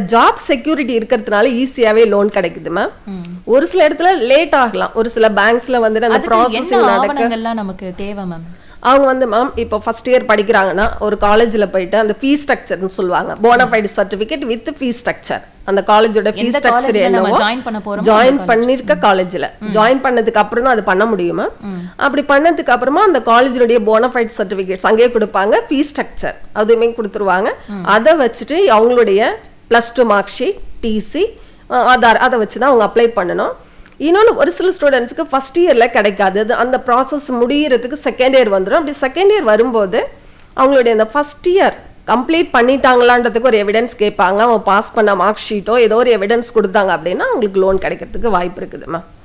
job security இருக்கிறதுனால ஈஸியாவே loan கிடைக்குது ma'am ஒரு சில இடத்துல லேட் ஆகலாம் ஒரு சில பேங்க்ஸ்ல வந்துட்டு அந்த அதுக்கு என்ன ப்ராசஸிங் நடக்க ஆவணங்கள்லாம் நமக்கு தேவை மேம் அவங்க வந்து மேம் இப்போ ஃபர்ஸ்ட் இயர் படிக்கிறாங்கன்னா ஒரு காலேஜ்ல போயிட்டு அந்த ஃபீஸ் ஸ்ட்ரக்சர்னு சொல்லுவாங்க bonafide certificate with fees structure அந்த காலேஜோட ஃபீஸ் எந்த ஸ்ட்ரக்சர் காலேஜ்ல நம்ம என்னவோ ஜாயின் பண்ண போறோமோ ஜாயின் பண்ணிருக்க காலேஜ்ல ஜாயின் பண்ணதுக்கு அப்புறம் தான் அது பண்ண முடியுமா அப்படி பண்ணதுக்கு அப்புறமா அந்த காலேஜினுடைய போனஃபைட் சர்டிபிகேட்ஸ் அங்கேயே கொடுப்பாங்க ஃபீஸ் ஸ்ட்ரக்சர் அதுவுமே கொடுத்துருவாங்க அதை வச்சுட்டு அவங்களுடைய plus two mark sheet TC Aadhaar அதை வச்சு தான் அவங்க அப்ளை பண்ணணும் இன்னொன்று ஒரு சில ஸ்டூடெண்ட்ஸ்க்கு ஃபர்ஸ்ட் இயரில் கிடைக்காது அது அந்த ப்ராசஸ் முடியறதுக்கு செகண்ட் இயர் வந்துடும் அப்படி செகண்ட் இயர் வரும்போது அவங்களுடைய அந்த ஃபர்ஸ்ட் இயர் கம்ப்ளீட் பண்ணிட்டாங்களான்றதுக்கு ஒரு எவிடன்ஸ் கேட்பாங்க அவங்க பாஸ் பண்ண மார்க் ஷீட்டோ ஏதோ ஒரு எவிடன்ஸ் கொடுத்தாங்க அப்படின்னா அவங்களுக்கு லோன் கிடைக்கிறதுக்கு வாய்ப்பு இருக்குது மேம்